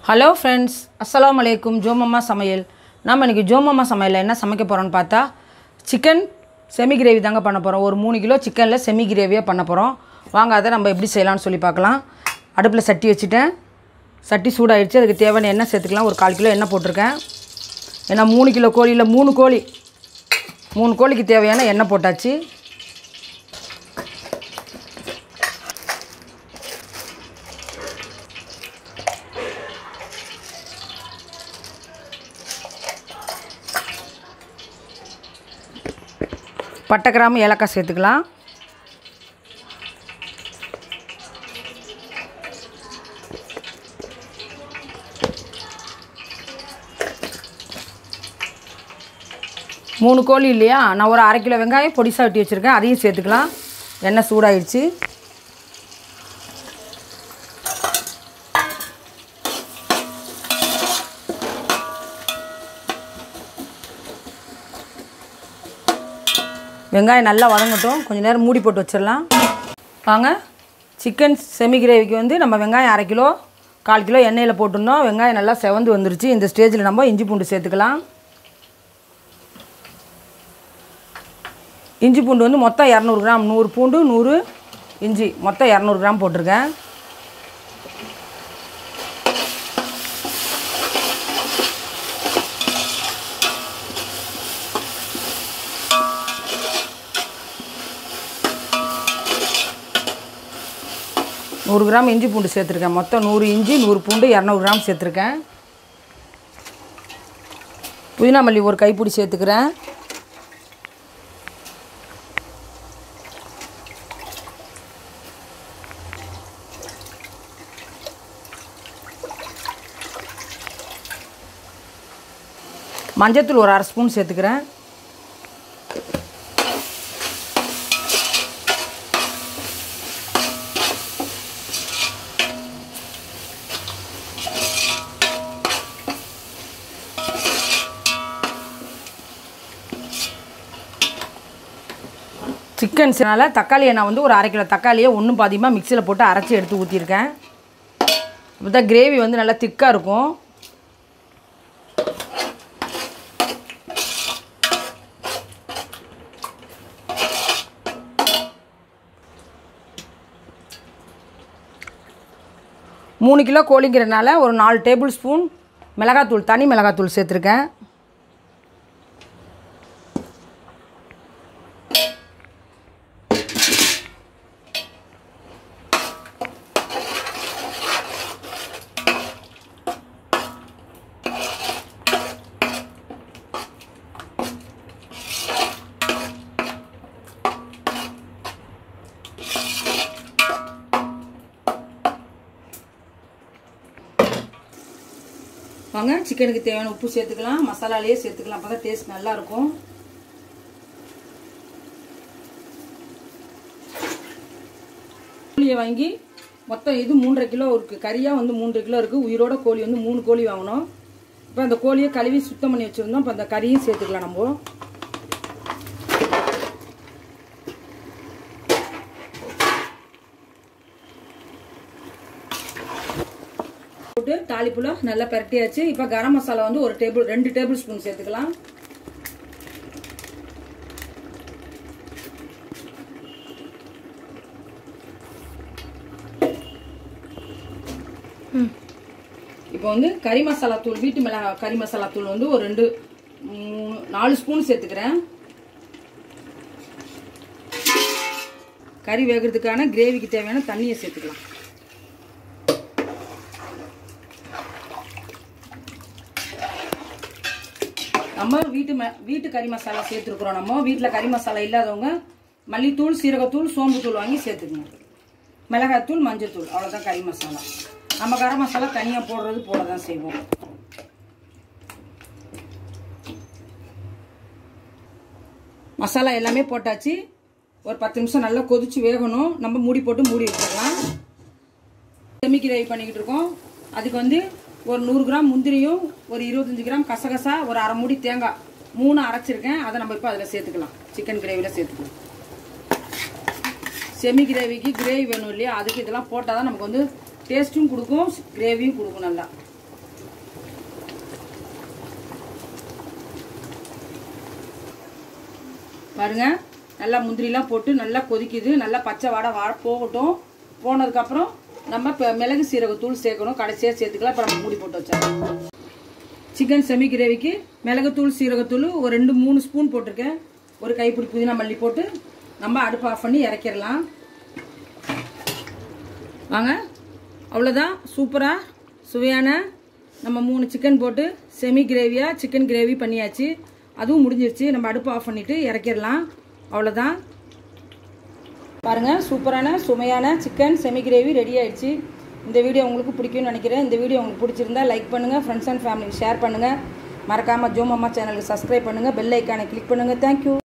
hello friends அஸ்ஸலாமு அலைக்கும் ஜோமம்மா சமையல் நாம் இன்றைக்கி ஜோமம்மா சமையலில் என்ன சமைக்க போகிறோன்னு பார்த்தா சிக்கன் செமி கிரேவி தாங்க பண்ண போகிறோம் ஒரு மூணு கிலோ சிக்கனில் செமி கிரேவியாக பண்ண போகிறோம் வாங்க அதை நம்ம எப்படி செய்யலாம்னு சொல்லி பார்க்கலாம் அடுப்பில் சட்டி வச்சுட்டேன் சட்டி சூடாயிடுச்சு அதுக்கு தேவையான எண்ணெய் சேர்த்துக்கலாம் ஒரு கால் கிலோ எண்ணெய் போட்டிருக்கேன் ஏன்னா மூணு கிலோ கோழியில் மூணு கோழி மூணு கோழிக்கு தேவையான எண்ணெய் போட்டாச்சு பட்டை கிராம்பு ஏலக்காய் சேர்த்துக்கலாம் மூணு கோழி இல்லையா நான் ஒரு அரை கிலோ வெங்காயம் பொடிசாக வெட்டி வச்சுருக்கேன் அதையும் சேர்த்துக்கலாம் எண்ணெய் சூடாயிடுச்சு வெங்காயம் நல்லா வதங்கட்டும் கொஞ்சம் நேரம் மூடி போட்டு வச்சிடலாம் வாங்க சிக்கன் செமி கிரேவிக்கு வந்து நம்ம வெங்காயம் அரை கிலோ கால் கிலோ எண்ணெயில் போட்டிருந்தோம் வெங்காயம் நல்லா செவந்து வந்துருச்சு இந்த ஸ்டேஜில் நம்ம இஞ்சி பூண்டு சேர்த்துக்கலாம் இஞ்சி பூண்டு வந்து மொத்தம் இரநூறு கிராம் நூறு பூண்டு நூறு இஞ்சி மொத்தம் இரநூறு கிராம் போட்டிருக்கேன் நூறு கிராம் இஞ்சி பூண்டு சேர்த்துருக்கேன் மொத்தம் நூறு இஞ்சி நூறு பூண்டு இரநூறு கிராம் சேர்த்துருக்கேன் புதினா மல்லி ஒரு கைப்பிடி சேர்த்துக்கிறேன் மஞ்சத்தூள் ஒரு அரை ஸ்பூன் சேர்த்துக்கிறேன் சிக்கன்ஸ்னால தக்காளியை நான் வந்து ஒரு அரை கிலோ தக்காளியை ஒன்றும் பாதியமாக மிக்சியில் போட்டு அரைச்சி எடுத்து ஊற்றிருக்கேன் இப்போ தான் கிரேவி வந்து நல்லா திக்காக இருக்கும் மூணு கிலோ கோழிங்கிறனால ஒரு நாலு டேபிள் ஸ்பூன் மிளகாத்தூள் தனி மிளகாத்தூள் சேர்த்துருக்கேன் வாங்க சிக்கனுக்கு தேவையான உப்பு சேர்த்துக்கலாம் மசாலாலேயே சேர்த்துக்கலாம் அப்போ தான் டேஸ்ட் நல்லாயிருக்கும் கோழியை வாங்கி மொத்தம் இது மூன்றரை கிலோ இருக்குது கறியாக வந்து மூன்று கிலோ இருக்குது உயிரோட கோழி வந்து மூணு கோழி வாங்கினோம் இப்போ அந்த கோழியை கழுவி சுத்தம் பண்ணி வச்சுருந்தோம் இப்போ அந்த கறியும் சேர்த்துக்கலாம் நம்ம போட்டு தாளிப்புல நல்லா பரட்டியாச்சு இப்போ கரம் மசாலா வந்து ஒரு டேபிள் ரெண்டு டேபிள் ஸ்பூன் சேர்த்துக்கலாம் இப்போ வந்து கறி மசாலா தூள் வீட்டு மிளகா கறி மசாலா தூள் வந்து ஒரு ரெண்டு மூணு நாலு ஸ்பூன் சேர்த்துக்கிறேன் கறி வேகிறதுக்கான கிரேவிக்கு தேவையான தண்ணியை சேர்த்துக்கலாம் நம்ம வீட்டு ம வீட்டு கறி மசாலா சேர்த்துருக்குறோம் நம்ம வீட்டில் கறி மசாலா இல்லாதவங்க மல்லித்தூள் சீரகத்தூள் சோம்புத்தூள் வாங்கி சேர்த்துக்கணும் மிளகாத்தூள் மஞ்சத்தூள் அவ்வளோதான் கறி மசாலா நம்ம கரம் மசாலா தனியாக போடுறது போல தான் செய்வோம் மசாலா எல்லாமே போட்டாச்சு ஒரு பத்து நிமிஷம் நல்லா கொதிச்சு வேகணும் நம்ம மூடி போட்டு மூடி வச்சிடலாம் செமி கிரேவி பண்ணிக்கிட்டு இருக்கோம் அதுக்கு வந்து ஒரு நூறு கிராம் முந்திரியும் ஒரு இருபத்தஞ்சி கிராம் கசகசா ஒரு அரை மூடி தேங்காய் மூணு அரைச்சிருக்கேன் அதை நம்ம இப்போ அதில் சேர்த்துக்கலாம் சிக்கன் கிரேவியில் சேர்த்துக்கலாம் செமி கிரேவிக்கு கிரேவி வேணும் இல்லையா அதுக்கு இதெல்லாம் போட்டால் தான் நமக்கு வந்து டேஸ்ட்டும் கொடுக்கும் கிரேவியும் கொடுக்கும் நல்லா பாருங்க நல்லா முந்திரிலாம் போட்டு நல்லா கொதிக்குது நல்லா பச்சை வாடை வா போகட்டும் போனதுக்கப்புறம் நம்ம இப்போ மிளகு சீரகத்தூள் சேர்க்கணும் கடைசியாக சேர்த்துக்கலாம் இப்போ நம்ம மூடி போட்டு வச்சிடலாம் சிக்கன் செமி கிரேவிக்கு மிளகுத்தூள் சீரகத்தூள் ஒரு ரெண்டு மூணு ஸ்பூன் போட்டிருக்கேன் ஒரு கைப்பிடி புதினா மல்லி போட்டு நம்ம அடுப்பு ஆஃப் பண்ணி இறக்கிடலாம் வாங்க அவ்வளோதான் சூப்பராக சுவையான நம்ம மூணு சிக்கன் போட்டு செமி கிரேவியாக சிக்கன் கிரேவி பண்ணியாச்சு அதுவும் முடிஞ்சிருச்சு நம்ம அடுப்பு ஆஃப் பண்ணிவிட்டு இறக்கிடலாம் அவ்வளோதான் பாருங்கள் சூப்பரான சுமையான சிக்கன் செமி கிரேவி ரெடி ஆயிடுச்சு இந்த வீடியோ உங்களுக்கு பிடிக்கும்னு நினைக்கிறேன் இந்த வீடியோ உங்களுக்கு பிடிச்சிருந்தா லைக் பண்ணுங்கள் ஃப்ரெண்ட்ஸ் அண்ட் ஃபேமிலிக்கு ஷேர் பண்ணுங்கள் மறக்காமல் ஜோம் அம்மா சேனலுக்கு சப்ஸ்கிரைப் பண்ணுங்கள் பெல் ஐக்கானை கிளிக் பண்ணுங்கள் தேங்க்யூ